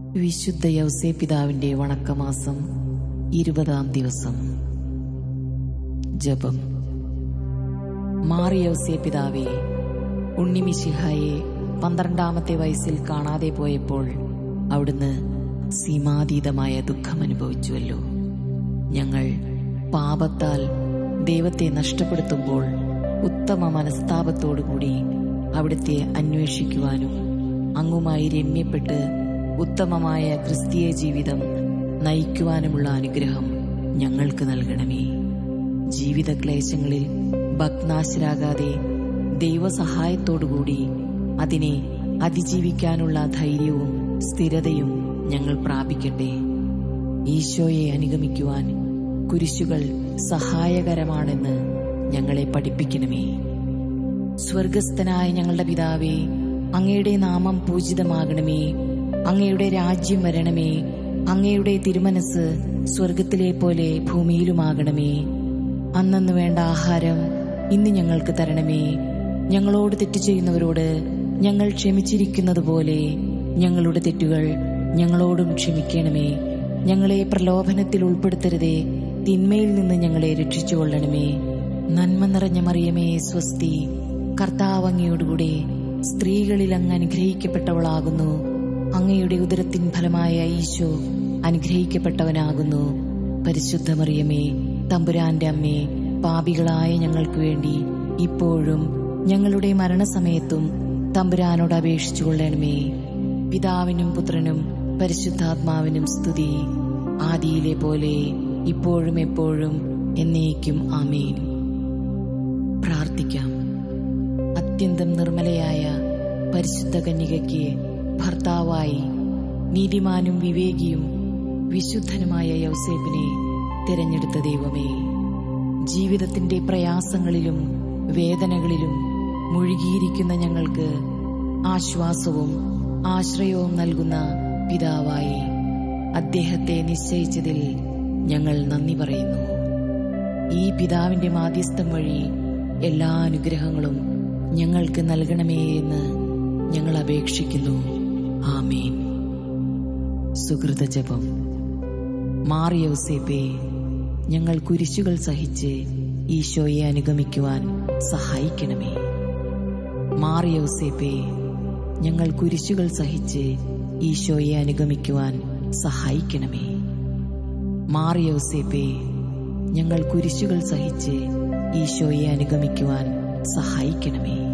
വിശുദ്ധ യൗസേ പിതാവിന്റെ വണക്കമാസം ഇരുപതാം ദിവസം ജപം മാറി യൗസേ പിതാവേ ഉണ്ണിമിശിഹായെ പന്ത്രണ്ടാമത്തെ വയസ്സിൽ കാണാതെ പോയപ്പോൾ അവിടുന്ന് സീമാതീതമായ ദുഃഖം അനുഭവിച്ചുവല്ലോ ഞങ്ങൾ പാപത്താൽ ദൈവത്തെ നഷ്ടപ്പെടുത്തുമ്പോൾ ഉത്തമ മനസ്താപത്തോടുകൂടി അവിടുത്തെ അന്വേഷിക്കുവാനും അങ്ങുമായി രമ്യപ്പെട്ട് ഉത്തമമായ ക്രിസ്തീയ ജീവിതം നയിക്കുവാനുമുള്ള അനുഗ്രഹം ഞങ്ങൾക്ക് നൽകണമേ ജീവിത ക്ലേശങ്ങളിൽ ഭഗ്നാശരാകാതെ ദൈവസഹായത്തോടുകൂടി അതിനെ അതിജീവിക്കാനുള്ള ധൈര്യവും സ്ഥിരതയും ഞങ്ങൾ പ്രാപിക്കട്ടെ ഈശോയെ അനുഗമിക്കുവാൻ കുരിശുകൾ സഹായകരമാണെന്ന് ഞങ്ങളെ പഠിപ്പിക്കണമേ സ്വർഗസ്ഥനായ ഞങ്ങളുടെ പിതാവേ അങ്ങയുടെ നാമം പൂജിതമാകണമേ അങ്ങയുടെ രാജ്യം വരണമേ അങ്ങയുടെ തിരുമനസ് സ്വർഗത്തിലെ പോലെ ഭൂമിയിലുമാകണമേ അന്നു വേണ്ട ആഹാരം ഇന്ന് ഞങ്ങൾക്ക് തരണമേ ഞങ്ങളോട് തെറ്റ് ചെയ്യുന്നവരോട് ഞങ്ങൾ ക്ഷമിച്ചിരിക്കുന്നത് പോലെ ഞങ്ങളുടെ തെറ്റുകൾ ഞങ്ങളോടും ക്ഷമിക്കണമേ ഞങ്ങളെ പ്രലോഭനത്തിൽ ഉൾപ്പെടുത്തരുതേ തിന്മയിൽ നിന്ന് ഞങ്ങളെ രക്ഷിച്ചുകൊള്ളണമേ നന്മ നിറഞ്ഞ മറിയമേ സ്വസ്തി കർത്താവ് അങ്ങയോടുകൂടെ സ്ത്രീകളിൽ അങ്ങ് അനുഗ്രഹിക്കപ്പെട്ടവളാകുന്നു അങ്ങയുടെ ഉദരത്തിൻ ഫലമായ ഈശോ അനുഗ്രഹിക്കപ്പെട്ടവനാകുന്നു പരിശുദ്ധ മറിയമേ തമ്പുരാന്റെ അമ്മേ പാപികളായ ഞങ്ങൾക്ക് വേണ്ടി ഇപ്പോഴും ഞങ്ങളുടെ മരണസമയത്തും തമ്പുരാനോട് അപേക്ഷിച്ചു കൊള്ളണമേ പിതാവിനും പുത്രനും പരിശുദ്ധാത്മാവിനും സ്തുതി ആദിയിലെ പോലെ ഇപ്പോഴും എപ്പോഴും എന്നേക്കും ആമേൻ പ്രാർത്ഥിക്കാം അത്യന്തം നിർമ്മലയായ പരിശുദ്ധ കന്യകയ്ക്ക് ഭർത്താവായി നീതിമാനും വിവേകിയും വിശുദ്ധനുമായ യൗസേപ്പിനെ തിരഞ്ഞെടുത്ത ദൈവമേ ജീവിതത്തിന്റെ പ്രയാസങ്ങളിലും വേദനകളിലും മുഴുകിയിരിക്കുന്ന ഞങ്ങൾക്ക് ആശ്വാസവും ആശ്രയവും നൽകുന്ന പിതാവായി അദ്ദേഹത്തെ നിശ്ചയിച്ചതിൽ ഞങ്ങൾ നന്ദി പറയുന്നു ഈ പിതാവിന്റെ മാധ്യസ്ഥം വഴി എല്ലാ അനുഗ്രഹങ്ങളും ഞങ്ങൾക്ക് നൽകണമേ എന്ന് ഞങ്ങൾ അപേക്ഷിക്കുന്നു ആമേൻ സുഹൃത ജപം മാറിയൗസേപ്പേ ഞങ്ങൾ കുരിശുകൾ സഹിച്ച് ഈശോയെ അനുഗമിക്കുവാൻ സഹായിക്കണമേ മാറിയൗസേപ്പേ ഞങ്ങൾ കുരിശുകൾ സഹിച്ച് ഈശോയെ അനുഗമിക്കുവാൻ സഹായിക്കണമേ മാറിയൗസേപ്പേ ഞങ്ങൾ കുരിശുകൾ സഹിച്ച് ഈശോയെ അനുഗമിക്കുവാൻ സഹായിക്കണമേ